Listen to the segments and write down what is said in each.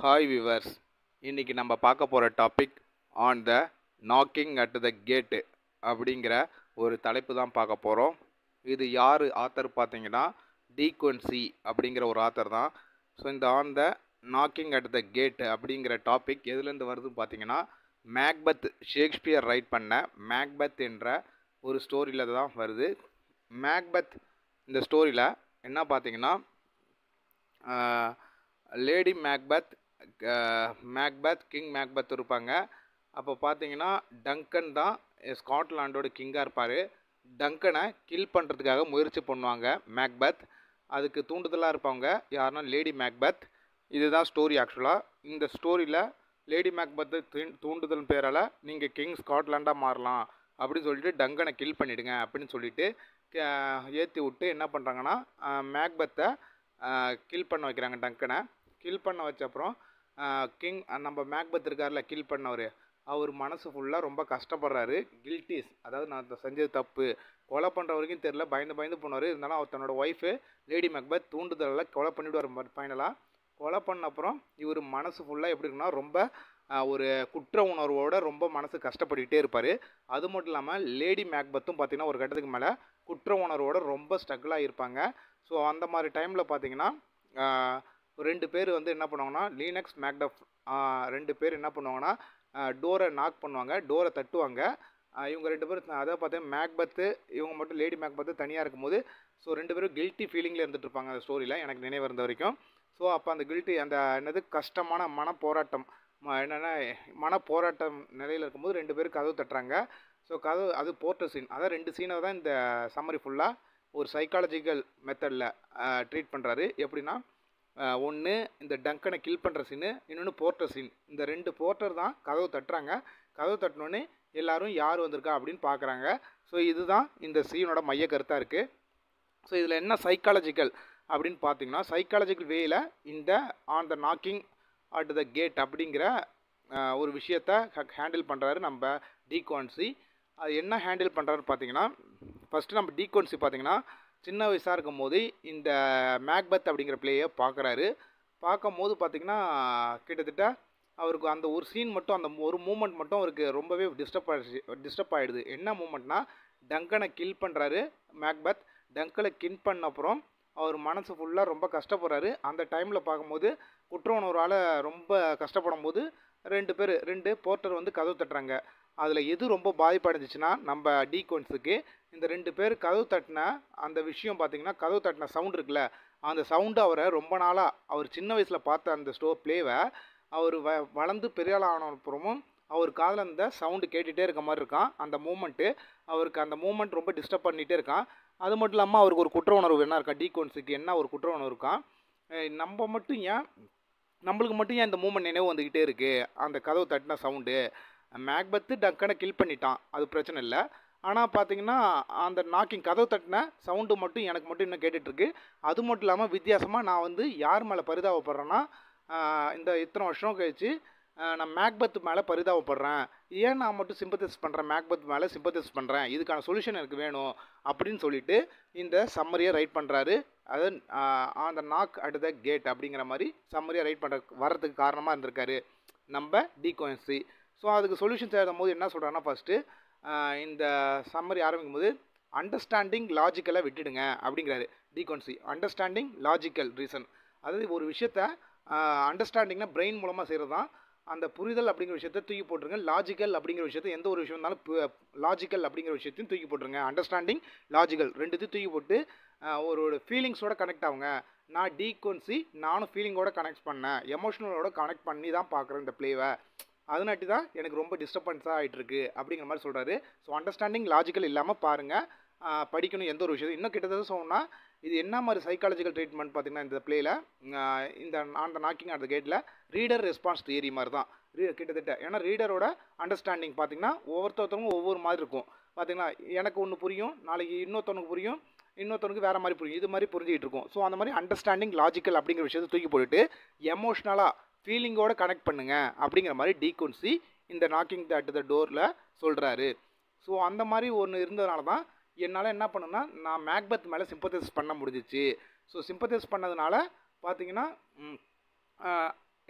hi viewers இன்னைக்கு நம்ம பார்க்க போகிற topic on the knocking at the gate அப்படிங்கிற ஒரு தலைப்பு தான் பார்க்க போகிறோம் இது யார் ஆத்தர் பார்த்தீங்கன்னா டீக்வன்சி அப்படிங்கிற ஒரு ஆத்தர் தான் ஸோ இந்த on the knocking at the gate அப்படிங்கிற டாபிக் எதுலேருந்து வருதுன்னு பார்த்தீங்கன்னா மேக்பத் ஷேக்ஸ்பியர் ரைட் பண்ண மேக்பத் என்ற ஒரு ஸ்டோரியில் தான் வருது மேக்பத் இந்த ஸ்டோரியில் என்ன பார்த்தீங்கன்னா lady Macbeth Macbeth king Macbeth இருப்பாங்க அப்போ பார்த்தீங்கன்னா டங்கன் தான் ஸ்காட்லாண்டோட கிங்காக இருப்பார் டங்கனை கில் பண்ணுறதுக்காக முயற்சி பண்ணுவாங்க மேக்பத் அதுக்கு தூண்டுதலாக இருப்பவங்க யாருன்னா லேடி மேக்பத் இதுதான் ஸ்டோரி ஆக்சுவலாக இந்த ஸ்டோரியில் லேடி மேக்பத்து தூ- தூண்டுதல் பேரால் நீங்கள் கிங் ஸ்காட்லாண்டாக மாறலாம் அப்படின்னு சொல்லிட்டு டங்கனை கில் பண்ணிடுங்க அப்படின்னு சொல்லிட்டு ஏற்றி விட்டு என்ன பண்ணுறாங்கன்னா மேக்பத்தை கில் பண்ண வைக்கிறாங்க டங்கனை கில் பண்ண வச்ச அப்புறம் கிங் நம்ம மேக்பத் இருக்கார்ல கில் பண்ணவர் அவர் மனசு ஃபுல்லாக ரொம்ப கஷ்டப்படுறாரு கில்ட்டிஸ் அதாவது நான் இத செஞ்சது தப்பு கொலை பண்ணுற வரைக்கும் தெரில பயந்து பயந்து போனார் இருந்தாலும் அவர் தன்னோட ஒய்ஃபு லேடி மேக்பத் தூண்டுதலில் கொலை பண்ணிவிடுவார் ஃபைனலாக கொலை பண்ண அப்புறம் இவர் மனசு ஃபுல்லாக எப்படி இருக்குன்னா ரொம்ப ஆஹ், ஒரு குற்ற உணர்வோட ரொம்ப மனசு கஷ்டப்பட்டுக்கிட்டே இருப்பார் அது மட்டும் இல்லாமல் லேடி மேக்பத்தும் பார்த்தீங்கன்னா ஒரு கட்டத்துக்கு மேலே குற்ற உணர்வோட ரொம்ப ஸ்ட்ரகிளாக இருப்பாங்க ஸோ அந்த மாதிரி டைமில் பார்த்தீங்கன்னா ஆஹ், ரெண்டு பேர் வந்து என்ன பண்ணுவாங்கன்னா லீனக்ஸ் மேக்டப் ரெண்டு பேர் என்ன பண்ணுவாங்கன்னா டோரை நாக் பண்ணுவாங்க டோரை தட்டுவாங்க ஆஹ், இவங்க ரெண்டு பேரும் அதாவது பார்த்தீங்கன்னா மேக்பத்து இவங்க மட்டும் லேடி மேக்பத்து தனியாக இருக்கும்போது ஸோ ரெண்டு பேரும் கில்ட்டி ஃபீலிங்கில் இருந்துட்டு இருப்பாங்க அந்த ஸ்டோரியில் எனக்கு நினைவு இருந்த வரைக்கும் ஸோ அப்போ அந்த கில்ட்டி அந்த என்னது கஷ்டமான மன போராட்டம் ம- என்னன்னா மன போராட்டம் நிலையில் இருக்கும்போது ரெண்டு பேரும் கதவு தட்டுறாங்க ஸோ கதவு அது போர்ட்டர் சீன் அதான் ரெண்டு சீனை தான் இந்த சம்மரி ஃபுல்லாக ஒரு சைக்காலஜிக்கல் மெத்தடில் ட்ரீட் பண்ணுறாரு எப்படின்னா ஒன்று இந்த டங்கனை கில் பண்ணுற சீனு இன்னொன்று போர்ட்டர் சீன் இந்த ரெண்டு போர்ட்டர் தான் கதவு தட்டுறாங்க கதவு தட்டினோடனே எல்லாரும் யார் வந்திருக்கா அப்படின்னு பார்க்குறாங்க ஸோ இதுதான் இந்த சீனோட மைய கருத்தாக இருக்குது ஸோ இதில் என்ன சைக்காலஜிக்கல் அப்படின்னு பார்த்தீங்கன்னா சைக்காலஜிக்கல் வேயில் இந்த on the knocking at the gate அப்படிங்கிற அஹ், ஒரு விஷயத்த ஹேண்டில் பண்ணுறாரு நம்ம டீக்வான்சி அது என்ன ஹேண்டில் பண்ணுறாரு பார்த்தீங்கன்னா ஃபஸ்ட்டு நம்ம டீக்வான்சி பார்த்தீங்கன்னா சின்ன வயசாக இருக்கும் போது இந்த மேக்பத் அப்படிங்கிற பிளேயை பார்க்குறாரு பார்க்கும்போது பார்த்தீங்கன்னா கிட்டத்தட்ட அவருக்கு அந்த ஒரு சீன் மட்டும் அந்த ஒரு மூமெண்ட் மட்டும் அவருக்கு ரொம்பவே டிஸ்டர்ப் ஆயிடுச்சு டிஸ்டர்ப் ஆகிடுது என்ன மூமெண்ட்னா டங்கனை கில் பண்ணுறாரு மேக்பத் டங்கனை கில் பண்ண அப்புறம் அவர் மனசு ஃபுல்லாக ரொம்ப கஷ்டப்படுறாரு அந்த டைமில் பார்க்கும்போது குற்ற உணர்வால் ரொம்ப கஷ்டப்படும் போது ரெண்டு பேர் ரெண்டு போர்ட்டர் வந்து கதவு தட்டுறாங்க அதில் எது ரொம்ப பாதிப்படைஞ்சிச்சுன்னா நம்ம டீக்வன்ஸுக்கு இந்த ரெண்டு பேர் கதவு தட்டின அந்த விஷயம் பார்த்தீங்கன்னா கதவு தட்டின சவுண்ட் இருக்குல்ல அந்த சவுண்டு அவரை ரொம்ப நாளாக அவர் சின்ன வயசில் பார்த்த அந்த ஸ்டோ ப்ளேவை அவர் வ வளர்ந்து பெரிய ஆள் ஆன அப்புறமும் அவர் காதில் அந்த சவுண்டு கேட்டுகிட்டே இருக்க மாதிரி இருக்கான் அந்த மூமெண்ட்டு அவருக்கு அந்த மூமெண்ட் ரொம்ப டிஸ்டர்ப் பண்ணிகிட்டே இருக்கான் அது மட்டும் இல்லாமல் அவருக்கு ஒரு குற்ற உணர்வு என்ன இருக்கா டீக்வன்ஸுக்கு என்ன ஒரு குற்ற உணர்வு இருக்கான் அஹ் நம்ம மட்டும் ஏன் நம்மளுக்கு மட்டும் ஏன் இந்த மூமெண்ட் நினைவு வந்துக்கிட்டே இருக்குது அந்த கதவு தட்டின சவுண்டு மேக்பத்து டக்கனை கில் பண்ணிட்டான் அது பிரச்சனை இல்லை ஆனால் பார்த்தீங்கன்னா அந்த நாக்கிங் கதவு தட்டின சவுண்டு மட்டும் எனக்கு மட்டும் இன்னும் கேட்டுட்ருக்கு அது மட்டும் இல்லாமல் வித்தியாசமாக நான் வந்து யார் மேலே பரிதாபப்படுறேன்னா ஆஹ் இந்த இத்தனை வருஷம் கழிச்சு ஆஹ் நான் மேக்பத் மேலே பரிதாபப்படுறேன் ஏன் நான் மட்டும் சிம்பத்தைஸ் பண்ணுறேன் மேக்பத் மேலே சிம்பத்தைஸ் பண்ணுறேன் இதுக்கான சொல்யூஷன் எனக்கு வேணும் அப்படின்னு சொல்லிட்டு இந்த சம்மரியை ரைட் பண்ணுறாரு அது on the knock at the gate அப்படிங்கிற மாதிரி சம்மரியை ரைட் பண்ணுற வர்றதுக்கு காரணமாக இருந்திருக்காரு நம்ம டிகோன்சி ஸோ அதுக்கு சொல்யூஷன்ஸ் எழுதும் போது என்ன சொல்கிறாங்கன்னா ஃபஸ்ட்டு இந்த சம்மரி ஆரம்பிக்கும் போது அண்டர்ஸ்டாண்டிங் லாஜிக்கலை விட்டுடுங்க அப்படிங்கிறாரு டிகோன்சி அண்டர்ஸ்டாண்டிங் லாஜிக்கல் ரீசன் அதாவது ஒரு விஷயத்த அண்டர்ஸ்டாண்டிங்னா பிரெயின் மூலமாக செய்கிறது தான் அந்த புரிதல் அப்படிங்கிற விஷயத்த தூக்கி போட்டுருங்க லாஜிக்கல் அப்படிங்கிற விஷயத்த எந்த ஒரு விஷயம் இருந்தாலும் லாஜிக்கல் அப்படிங்கிற விஷயத்தையும் தூக்கி போட்டுருங்க அண்டர்ஸ்டாண்டிங் லாஜிக்கல் ரெண்டுத்தையும் தூக்கி போட்டு ஆஹ் ஒரு ஃபீலிங்ஸோட கனெக்ட் ஆகுங்க நான் டீக்வன்சி நானும் ஃபீலிங்கோட கனெக்ட் பண்ணேன் எமோஷனலோட கனெக்ட் பண்ணி தான் பார்க்குறேன் இந்த ப்ளேவை அதனாட்டி தான் எனக்கு ரொம்ப டிஸ்டர்பன்ஸாக ஆகிட்டு இருக்கு அப்படிங்கிற மாதிரி சொல்கிறாரு ஸோ அண்டர்ஸ்டாண்டிங் லாஜிக்கல் இல்லாமல் பாருங்கள் படிக்கணும் எந்த ஒரு விஷயம் இன்னும் கிட்டத்தட்ட சொன்னால் இது என்ன மாதிரி சைக்காலஜிக்கல் ட்ரீட்மெண்ட் பார்த்தீங்கன்னா இந்த பிளேயில் இந்த அந்த நாக்கிங் அந்த கேட்டில் ரீடர் ரெஸ்பான்ஸ் தியரி மாதிரி தான் ரீ- கிட்டத்தட்ட ஏன்னா ரீடரோட அண்டர்ஸ்டாண்டிங் பார்த்தீங்கன்னா ஒவ்வொருத்தவங்க ஒவ்வொரு மாதிரி இருக்கும் பார்த்தீங்களா எனக்கு ஒன்று புரியும் நாளைக்கு இன்னொருத்தவனுக்கு புரியும் இன்னொருத்தவனுக்கு வேறு மாதிரி புரியும் இது மாதிரி புரிஞ்சுக்கிட்டு இருக்கும் ஸோ அந்த மாதிரி அண்டர்ஸ்டாண்டிங் லாஜிக்கல் அப்படிங்கிற விஷயத்தை தூக்கி போட்டுட்டு எமோஷ்னலாக ஃபீலிங்கோட கனெக்ட் பண்ணுங்க அப்படிங்கிற மாதிரி டீகுன்சி இந்த நாக்கிங் அட் த டோரில் சொல்கிறாரு ஸோ அந்த மாதிரி ஒன்று இருந்ததுனால தான் என்னால் என்ன பண்ணுன்னா நான் மேக்பத் மேலே சிம்பத்தைஸ் பண்ண முடிஞ்சிச்சு ஸோ சிம்பத்தைஸ் பண்ணதுனால பார்த்தீங்கன்னா ம், ஆஹ்,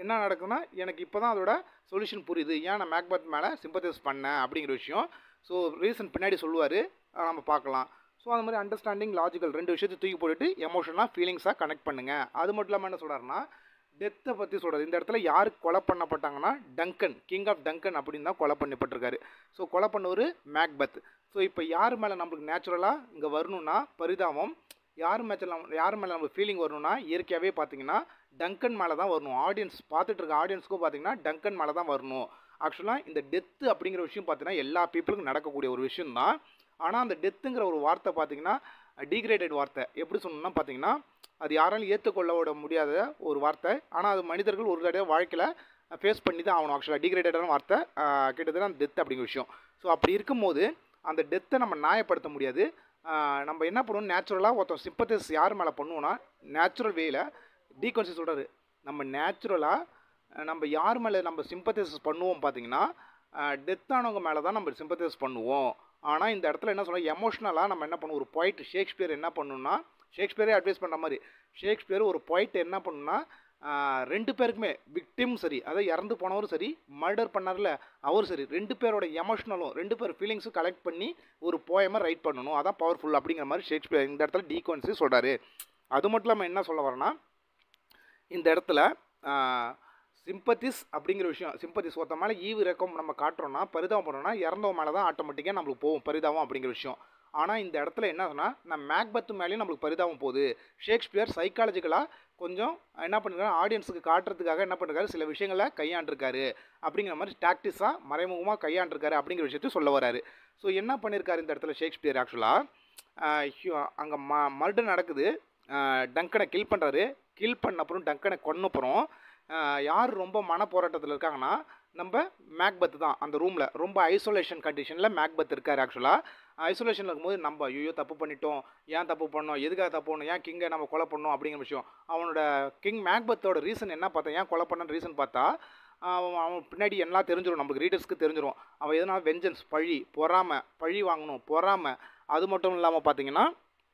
என்ன நடக்குதுன்னா எனக்கு இப்போ தான் அதோட சொல்யூஷன் புரியுது ஏன் நான் மேக்பத் மேலே சிம்பத்தைஸ் பண்ணேன் அப்படிங்கிற விஷயம் ஸோ ரீசன் பின்னாடி சொல்லுவார் நம்ம பார்க்கலாம் ஸோ அது மாதிரி அண்டர்ஸ்டாண்டிங் லாஜிக்கல் ரெண்டு விஷயத்தை தூக்கி போட்டுட்டு எமோஷனாக ஃபீலிங்ஸாக கனெக்ட் பண்ணுங்கள் அது மட்டும் இல்லாமல் என்ன சொல்கிறாருன்னா டெத்தை பற்றி சொல்கிறார் இந்த இடத்துல யார் கொலை பண்ணப்பட்டாங்கன்னா டங்கன் கிங் ஆஃப் டங்கன் அப்படின்னு தான் கொலை பண்ணப்பட்டிருக்காரு ஸோ கொலை பண்ணவர் மேக்பத் ஸோ இப்போ யார் மேலே நம்மளுக்கு நேச்சுரலாக இங்கே வரணும்னா பரிதாபம் யார் மேட்சில் யார் மேலே நம்மளுக்கு ஃபீலிங் வரணும்னா இயற்கையாகவே பார்த்தீங்கன்னா டங்கன் மேலே தான் வரணும் ஆடியன்ஸ் பார்த்துட்டு இருக்க ஆடியன்ஸ்க்கும் பார்த்தீங்கன்னா டங்கன் மேலே தான் வரணும் ஆக்சுவலாக இந்த டெத்து அப்படிங்கிற விஷயம் பார்த்தீங்கன்னா எல்லா பீப்புளுக்கும் நடக்கக்கூடிய ஒரு விஷயம் தான் ஆனால் அந்த டெத்துங்கிற ஒரு வார்த்தை பார்த்தீங்கன்னா டீக்ரேடட் வார்த்தை எப்படி சொல்லணும்னா பார்த்தீங்கன்னா அது யாராலும் ஏற்றுக்கொள்ள விட முடியாத ஒரு வார்த்தை ஆனால் அது மனிதர்கள் ஒரு தடவை வாழ்க்கையில் ஃபேஸ் பண்ணி தான் ஆகணும் ஆக்சுவலாக டிகிரேட்டடான வார்த்தை ஆஹ் கிட்டத்தட்ட அந்த டெத் அப்படிங்கிற விஷயம் ஸோ அப்படி இருக்கும்போது அந்த டெத்தை நம்ம நியாயப்படுத்த முடியாது ஆஹ் நம்ம என்ன பண்ணுவோம் நேச்சுரலாக ஒருத்தன் சிம்பத்தைஸ் யார் மேலே பண்ணுவோம்னா நேச்சுரல் வேயில் டீகன்சி சொல்கிறாரு நம்ம நேச்சுரலாக நம்ம யார் மேலே நம்ம சிம்பத்தைஸ் பண்ணுவோம் பார்த்தீங்கன்னா டெத் ஆனவங்க மேலே தான் நம்ம சிம்பத்தைஸ் பண்ணுவோம் ஆனால் இந்த இடத்துல என்ன சொல்ல எமோஷ்னலாக நம்ம என்ன பண்ணுவோம் ஒரு பாயிண்ட் ஷேக்ஸ்பியர் என்ன பண்ணணும்னா ஷேக்ஸ்பியரே அட்வைஸ் பண்ணுற மாதிரி ஷேக்ஸ்பியர் ஒரு பாயிண்ட் என்ன பண்ணுன்னா ஆஹ் ரெண்டு பேருக்குமே விக்டிம் சரி அதாவது இறந்து போனவரும் சரி மர்டர் பண்ணார்ல அவர் சரி ரெண்டு பேரோட எமோஷனலும் ரெண்டு பேர் ஃபீலிங்ஸும் கலெக்ட் பண்ணி ஒரு போயமாக ரைட் பண்ணணும் அதான் பவர்ஃபுல் அப்படிங்கிற மாதிரி ஷேக்ஸ்பியர் இந்த இடத்துல டீக்வன்ஸி சொல்கிறாரு அது மட்டும் இல்லாமல் என்ன சொல்ல வரேன்னா இந்த இடத்துல சிம்பத்திஸ் அப்படிங்கிற விஷயம் சிம்பத்திஸ் ஒருத்த மேலே ஈவு இறக்கம் நம்ம காட்டுறோம்னா பரிதாபம் பண்ணோம்னா இறந்தவங்க மேலே தான் ஆட்டோமேட்டிக்காக நம்மளுக்கு போகும் பரிதாபம் அப்படிங்கிற விஷயம் ஆனால் இந்த இடத்துல என்ன சொன்னால் நான் மேக்பத்து மேலேயும் நம்மளுக்கு பரிதாபம் போகுது ஷேக்ஸ்பியர் சைக்காலஜிக்கலாக கொஞ்சம் என்ன பண்ணிருக்காரு ஆடியன்ஸுக்கு காட்டுறதுக்காக என்ன பண்ணிருக்காரு சில விஷயங்களை கையாண்டிருக்காரு அப்படிங்கிற மாதிரி டாக்டிஸாக மறைமுகமாக கையாண்டிருக்காரு அப்படிங்கிற விஷயத்தையும் சொல்ல வராரு ஸோ என்ன பண்ணியிருக்காரு இந்த இடத்துல ஷேக்ஸ்பியர் ஆக்சுவலாக அங்கே ம மர்டர் நடக்குது டங்கனை கில் பண்ணுறாரு கில் பண்ண அப்புறம் டங்கனை கொன்னப்புறம் யார் ரொம்ப மன போராட்டத்தில் இருக்காங்கன்னா நம்ம மேக்பத் தான் அந்த ரூமில் ரொம்ப ஐசோலேஷன் கண்டிஷனில் மேக்பத் இருக்கார் ஆக்சுவலாக ஐசோலேஷனில் இருக்கும்போது நம்ம ஐயோ தப்பு பண்ணிட்டோம் ஏன் தப்பு பண்ணோம் எதுக்காக தப்பு பண்ணோம் ஏன் கிங்கை நம்ம கொலை பண்ணோம் அப்படிங்கிற விஷயம் அவனோட கிங் மேக்பத்தோட ரீசன் என்ன பார்த்தா ஏன் கொலை பண்ண ரீசன் பார்த்தா அவன் அவன் பின்னாடி எல்லாம் தெரிஞ்சிடும் நமக்கு ரீடர்ஸ்க்கு தெரிஞ்சிடும் அவன் எதனா வெஞ்சன்ஸ் பழி பொறாமை பழி வாங்கணும் பொறாமை அது மட்டும் இல்லாமல் பார்த்தீங்கன்னா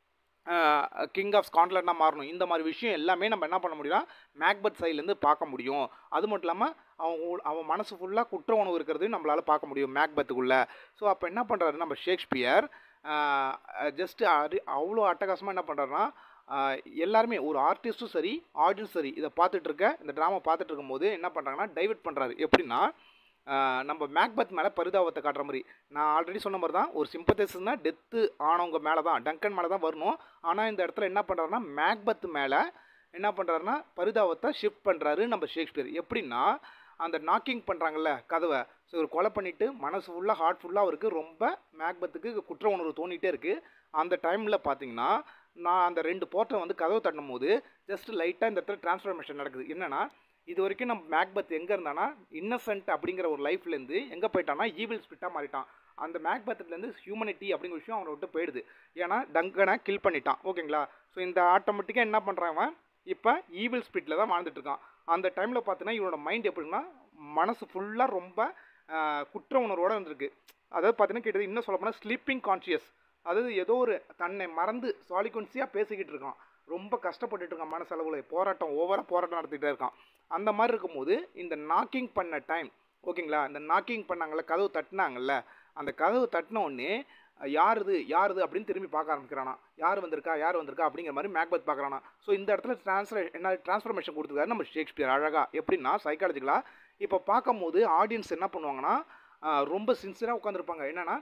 கிங் ஆஃப் ஸ்காட்லாண்டாக மாறணும் இந்த மாதிரி விஷயம் எல்லாமே நம்ம என்ன பண்ண முடியும்னா மேக்பத் சைட்லேருந்து பார்க்க முடியும் அது மட்டும் இல்லாமல் அவன் உ- அவன் மனசு ஃபுல்லாக குற்ற உணவு இருக்கிறது நம்மளால் பார்க்க முடியும் மேக்பத்துக்குள்ளே ஸோ அப்போ என்ன பண்ணுறாரு நம்ம ஷேக்ஸ்பியர் ஜஸ்ட்டு அரி அவ்வளோ அட்டகாசமாக என்ன பண்ணுறாருன்னா எல்லாருமே ஒரு ஆர்டிஸ்ட்டும் சரி ஆடியன்ஸ் சரி இதை பார்த்துட்டு இருக்க இந்த ட்ராமா பார்த்துட்டு இருக்கும்போது என்ன பண்ணுறாங்கன்னா டைவர்ட் பண்ணுறாரு எப்படின்னா ஆஹ் நம்ம மேக்பத் மேலே பரிதாபத்தை காட்டுற மாதிரி நான் ஆல்ரெடி சொன்ன மாதிரி தான் ஒரு சிம்பத்தைஸ்னா டெத்து ஆனவங்க மேலே தான் டங்கன் மேலே தான் வரணும் ஆனால் இந்த இடத்துல என்ன பண்ணுறாருன்னா மேக்பத் மேலே என்ன பண்ணுறாருன்னா பரிதாபத்தை ஷிஃப்ட் பண்ணுறாரு நம்ம ஷேக்ஸ்பியர் எப்படின்னா அந்த நாக்கிங் பண்ணுறாங்கல்ல கதவை ஸோ இவர் கொலை பண்ணிவிட்டு மனசு ஃபுல்லாக ஹார்ட் ஃபுல்லாக அவருக்கு ரொம்ப மேக்பத்துக்கு குற்ற உணர்வு தோணிகிட்டே இருக்குது அந்த டைமில் பார்த்தீங்கன்னா நான் அந்த ரெண்டு போர்ட்டை வந்து கதவை தட்டும் போது ஜஸ்ட் லைட்டாக இந்த இடத்துல டிரான்ஸ்ஃபர்மேஷன் நடக்குது என்னென்னா இது வரைக்கும் நம்ம மேக்பத் எங்கே இருந்தானா இன்னசென்ட் அப்படிங்கிற ஒரு லைஃப்லேருந்து எங்கே போயிட்டானா ஈவில் ஸ்பிட்டாக மாறிட்டான் அந்த மேக்பத்துலேருந்து ஹியூமனிட்டி அப்படிங்கிற விஷயம் அவனை விட்டு போயிடுது ஏன்னா டங்கனை கில் பண்ணிட்டான் ஓகேங்களா ஸோ இந்த ஆட்டோமேட்டிக்காக என்ன பண்ணுறான் அவன் இப்போ ஈவில் ஸ்பிட்டில் தான் வாழ்ந்துட்டு இருக்கான் அந்த டைமில் பார்த்தீங்கன்னா இவனோட மைண்ட் எப்படின்னா மனசு ஃபுல்லாக ரொம்ப ஆஹ், குற்ற உணர்வோடு இருந்திருக்கு அதாவது பார்த்தீங்கன்னா கிட்டத்தட்ட இன்னும் சொல்ல போனால் ஸ்லீப்பிங் கான்ஷியஸ் அதாவது ஏதோ ஒரு தன்னை மறந்து சாலிகொன்சியாக பேசிக்கிட்டு இருக்கான் ரொம்ப கஷ்டப்பட்டுட்டு இருக்கான் மனசளவில் போராட்டம் ஓவராக போராட்டம் நடத்திட்டே இருக்கான் அந்த மாதிரி இருக்கும்போது இந்த நாக்கிங் பண்ண டைம் ஓகேங்களா இந்த நாக்கிங் பண்ணாங்கல்ல கதவு தட்டினாங்கல்ல அந்த கதவு தட்டின உடனே அஹ், யாருது யாருது அப்படின்னு திரும்பி பார்க்க ஆரம்பிக்கிறானா யார் வந்திருக்கா யார் வந்திருக்கா அப்படிங்கிற மாதிரி மேக்பத் பார்க்குறானா ஸோ இந்த இடத்துல ட்ரான்ஸ்லே என்ன ட்ரான்ஸ்ஃபர்மேஷன் கொடுத்துருக்காரு நம்ம ஷேக்ஸ்பியர் அழகாக எப்படின்னா சைக்காலஜிக்கலாக இப்போ பார்க்கும்போது ஆடியன்ஸ் என்ன பண்ணுவாங்கன்னா அஹ், ரொம்ப சின்சியராக உட்காந்துருப்பாங்க என்னென்னா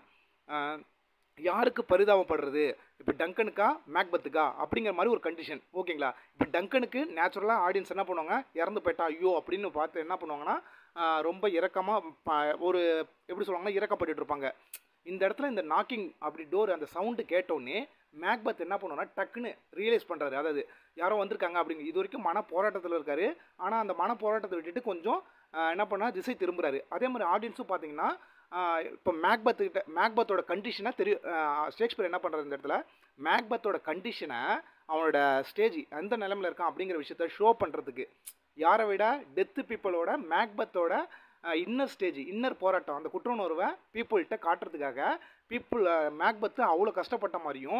யாருக்கு பரிதாபப்படுறது இப்போ டங்கனுக்கா மேக்பத்துக்கா அப்படிங்கிற மாதிரி ஒரு கண்டிஷன் ஓகேங்களா இப்போ டங்கனுக்கு நேச்சுரலாக ஆடியன்ஸ் என்ன பண்ணுவாங்க இறந்து போயிட்டா ஐயோ அப்படின்னு பார்த்து என்ன பண்ணுவாங்கன்னா ஆஹ் ரொம்ப இறக்கமாக ஒரு எப்படி சொல்லுவாங்கன்னா இறக்கப்பட்டுட்டு இருப்பாங்க இந்த இடத்துல இந்த நாக்கிங் அப்படி டோர் அந்த சவுண்டு கேட்டோடனே மேக்பத் என்ன பண்ணுவாங்கன்னா டக்குன்னு ரியலைஸ் பண்ணுறாரு அதாவது யாரோ வந்திருக்காங்க அப்படிங்க இது வரைக்கும் மன போராட்டத்தில் இருக்காரு ஆனால் அந்த மன போராட்டத்தை விட்டுட்டு கொஞ்சம் ஆஹ் என்ன பண்ணா திசை திரும்புறாரு அதே மாதிரி ஆடியன்ஸும் பார்த்தீங்கன்னா இப்போ மேக்பத்துக்கிட்ட மேக்பத்தோட கண்டிஷனை தெரியும் ஷேக்ஸ்பியர் என்ன பண்ணுறாரு இந்த இடத்துல மேக்பத்தோட கண்டிஷனை அவனோட ஸ்டேஜ் எந்த நிலமையில இருக்கான் அப்படிங்கிற விஷயத்த ஷோ பண்ணுறதுக்கு யாரை விட டெத்து பீப்புளோட மேக்பத்தோட இன்னர் ஸ்டேஜ் இன்னர் போராட்டம் அந்த குற்ற உணர்வை பீப்புள்கிட்ட காட்டுறதுக்காக பீப்புள் மேக்பத்து அவ்வளோ கஷ்டப்பட்ட மாதிரியும்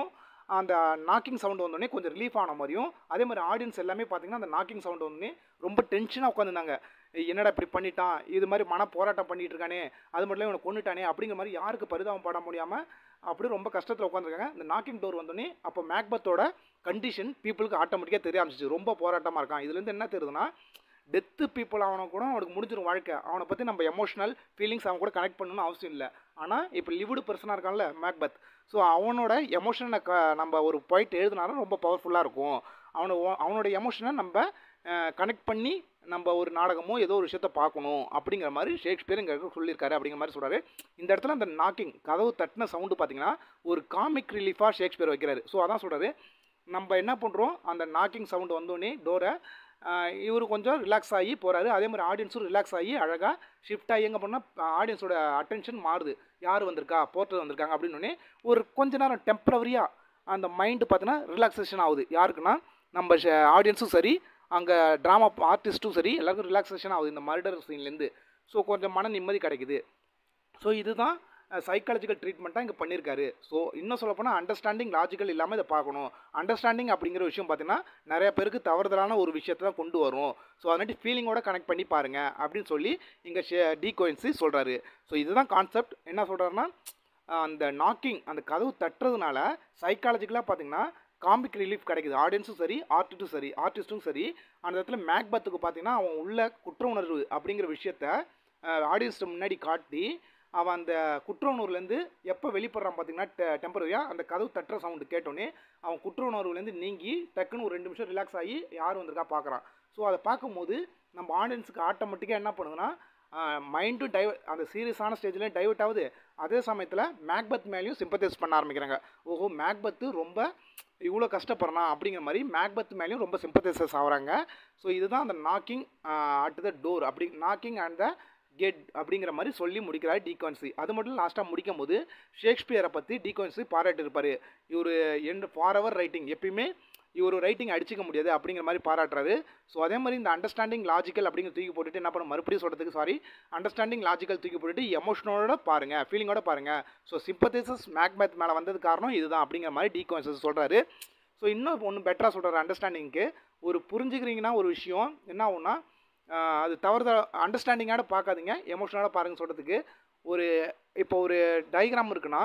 அந்த நாக்கிங் சவுண்ட் வந்தோடனே கொஞ்சம் ரிலீஃப் ஆன மாதிரியும் அதே மாதிரி ஆடியன்ஸ் எல்லாமே பார்த்தீங்கன்னா அந்த நாக்கிங் சவுண்ட் வந்தோடனே ரொம்ப டென்ஷனாக உட்காந்துருந்தாங்க என்னடா இப்படி பண்ணிட்டான் இது மாதிரி மன போராட்டம் பண்ணிட்டு இருக்கானே அது மட்டும் இல்லை இவனை கொண்டுட்டானே அப்படிங்கிற மாதிரி யாருக்கு பரிதாபம் பட முடியாமல் அப்படியே ரொம்ப கஷ்டத்தில் உட்காந்துருக்காங்க இந்த நாக்கிங் டோர் வந்தோடனே அப்போ மேக்பத்தோட கண்டிஷன் பீப்புளுக்கு ஆட்டோமேட்டிக்காக தெரிய ஆரம்பிச்சிச்சு ரொம்ப போராட்டமாக இருக்கான் இதுலேருந்து என்ன தெரியுதுன்னா டெத்து பீப்புள் அவனை கூட அவனுக்கு முடிஞ்சிடும் வாழ்க்கை அவனை பற்றி நம்ம எமோஷனல் ஃபீலிங்ஸ் அவன் கூட கனெக்ட் பண்ணணும்னு அவசியம் இல்லை ஆனால் இப்போ லிவிடு பர்சனாக இருக்கான்ல மேக்பத் ஸோ அவனோட எமோஷனை க நம்ம ஒரு பாயிண்ட் எழுதினாலும் ரொம்ப பவர்ஃபுல்லாக இருக்கும் அவனை அவனோட எமோஷனை நம்ம கனெக்ட் பண்ணி நம்ம ஒரு நாடகமோ ஏதோ ஒரு விஷயத்த பார்க்கணும் அப்படிங்கிற மாதிரி ஷேக்ஸ்பியர் இங்கே சொல்லியிருக்காரு அப்படிங்கிற மாதிரி சொல்கிறாரு இந்த இடத்துல அந்த நாக்கிங் கதவு தட்டின சவுண்டு பார்த்தீங்கன்னா ஒரு காமிக் ரிலீஃபாக ஷேக்ஸ்பியர் வைக்கிறாரு ஸோ அதான் சொல்கிறாரு நம்ம என்ன பண்ணுறோம் அந்த நாக்கிங் சவுண்டு வந்தோடனே டோரை இவர் கொஞ்சம் ரிலாக்ஸ் ஆகி போகிறாரு அதே மாதிரி ஆடியன்ஸும் ரிலாக்ஸ் ஆகி அழகாக ஷிஃப்ட் ஆகி எங்கே பண்ணால் ஆடியன்ஸோட அட்டென்ஷன் மாறுது யார் வந்திருக்கா போர்ட்டர் வந்திருக்காங்க அப்படின்னு ஒரு கொஞ்ச நேரம் டெம்பரவரியாக அந்த மைண்டு பார்த்தீங்கன்னா ரிலாக்ஸேஷன் ஆகுது யாருக்குன்னா நம்ம ஆடியன்ஸும் சரி அங்கே ட்ராமா ஆர்டிஸ்ட்டும் சரி எல்லாருக்கும் ரிலாக்ஸேஷன் ஆகுது இந்த மர்டர் சீன்லேருந்து ஸோ கொஞ்சம் மன நிம்மதி கிடைக்குது ஸோ இதுதான் சைக்காலஜிக்கல் ட்ரீட்மெண்ட்டாக இங்கே பண்ணியிருக்காரு ஸோ இன்னும் சொல்லப்போனால் அண்டர்ஸ்டாண்டிங் லாஜிக்கல் இல்லாமல் இதை பார்க்கணும் அண்டர்ஸ்டாண்டிங் அப்படிங்கிற விஷயம் பார்த்தீங்கன்னா நிறைய பேருக்கு தவறுதலான ஒரு விஷயத்தை தான் கொண்டு வரும் ஸோ அதனாட்டி ஃபீலிங்கோட கனெக்ட் பண்ணி பாருங்கள் அப்படின்னு சொல்லி இங்கே டி கோயின்ஸி சொல்கிறாரு ஸோ இதுதான் கான்செப்ட் என்ன சொல்கிறாருன்னா அந்த நாக்கிங் அந்த கதவு தட்டுறதுனால சைக்காலஜிக்கலாக பார்த்தீங்கன்னா காமிக் ரிலீஃப் கிடைக்குது ஆடியன்ஸும் சரி ஆர்டிஸ்ட்டும் சரி ஆர்டிஸ்ட்டும் சரி அந்த இடத்துல மேக்பத்துக்கு பார்த்தீங்கன்னா அவன் உள்ள குற்ற உணர்வு அப்படிங்கிற விஷயத்த ஆடியன்ஸ்ட்டு முன்னாடி காட்டி அவன் அந்த குற்ற உணர்வுலேருந்து எப்போ வெளிப்படுறான் பார்த்தீங்கன்னா டெ டெம்பரரியாக அந்த கதவு தட்டுற சவுண்டு கேட்டோன்னே அவன் குற்ற உணர்வுலேருந்து நீங்கி டக்குன்னு ஒரு ரெண்டு நிமிஷம் ரிலாக்ஸ் ஆகி யார் வந்திருக்கா பார்க்குறான் ஸோ அதை பார்க்கும்போது நம்ம ஆடியன்ஸுக்கு ஆட்டோமேட்டிக்காக என்ன பண்ணுதுன்னா மைண்டும் டைவ அந்த சீரியஸான ஸ்டேஜ்லேயும் டைவர்ட் ஆகுது அதே சமயத்தில் மேக்பத் மேலேயும் சிம்பத்தைஸ் பண்ண ஆரம்பிக்கிறாங்க ஓஹோ மேக்பத்து ரொம்ப இவ்வளோ கஷ்டப்படுறான் அப்படிங்கிற மாதிரி மேக்பத் மேலேயும் ரொம்ப சிம்பத்தைசஸ் ஆகுறாங்க ஸோ இதுதான் அந்த நாக்கிங் அட் த டோர் அப்படி நாக்கிங் அண்ட் த கெட் அப்படிங்கிற மாதிரி சொல்லி முடிக்கிறார் டீகான்சி அது மட்டும் லாஸ்ட்டாக முடிக்கும் போது ஷேக்ஸ்பியரை பற்றி டீகான்சி பாராட்டியிருப்பார் இவர் என் ஃபார் அவர் ரைட்டிங் எப்பயுமே இவர் ரைட்டிங் அடிச்சிக்க முடியாது அப்படிங்கிற மாதிரி பாராட்டுறாரு ஸோ அதே மாதிரி இந்த அண்டர்ஸ்டாண்டிங் லாஜிக்கல் அப்படிங்கிற தூக்கி போட்டுட்டு என்ன பண்ண மறுபடியும் சொல்கிறதுக்கு சாரி அண்டர்ஸ்டாண்டிங் லாஜிக்கல் தூக்கி போட்டுட்டு எமோஷனோட பாருங்கள் ஃபீலிங்கோட பாருங்கள் ஸோ சிம்பத்தைசஸ் மேக்மேத் மேலே வந்தது காரணம் இதுதான் அப்படிங்கிற மாதிரி டீகான்சஸ் சொல்கிறாரு ஸோ இன்னும் ஒன்று பெட்டராக சொல்கிறார் அண்டர்ஸ்டாண்டிங்க்கு ஒரு புரிஞ்சுக்கிறீங்கன்னா ஒரு விஷயம் என்ன ஆகும்னா அது தவறுத அண்டர்ஸ்டாண்டிங்கோட பார்க்காதீங்க எமோஷனோட பாருங்க சொல்கிறதுக்கு ஒரு இப்போ ஒரு டயக்ராம் இருக்குன்னா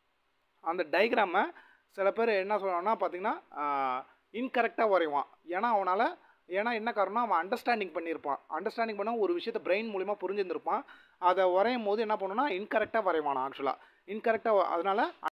அந்த டயக்ராமை சில பேர் என்ன சொல்கிறாங்கன்னா பார்த்தீங்கன்னா இன்கரெக்டாக வரைவான் ஏன்னா அவனால் ஏன்னா என்ன காரணம் அவன் அண்டர்ஸ்டாண்டிங் பண்ணியிருப்பான் அண்டர்ஸ்டாண்டிங் பண்ணால் ஒரு விஷயத்தை பிரெயின் மூலிமா புரிஞ்சிருந்திருப்பான் அதை வரையும் போது என்ன பண்ணுன்னா இன்கரெக்டாக வரைவான் ஆக்சுவலாக இன்கரெக்டாக அதனால்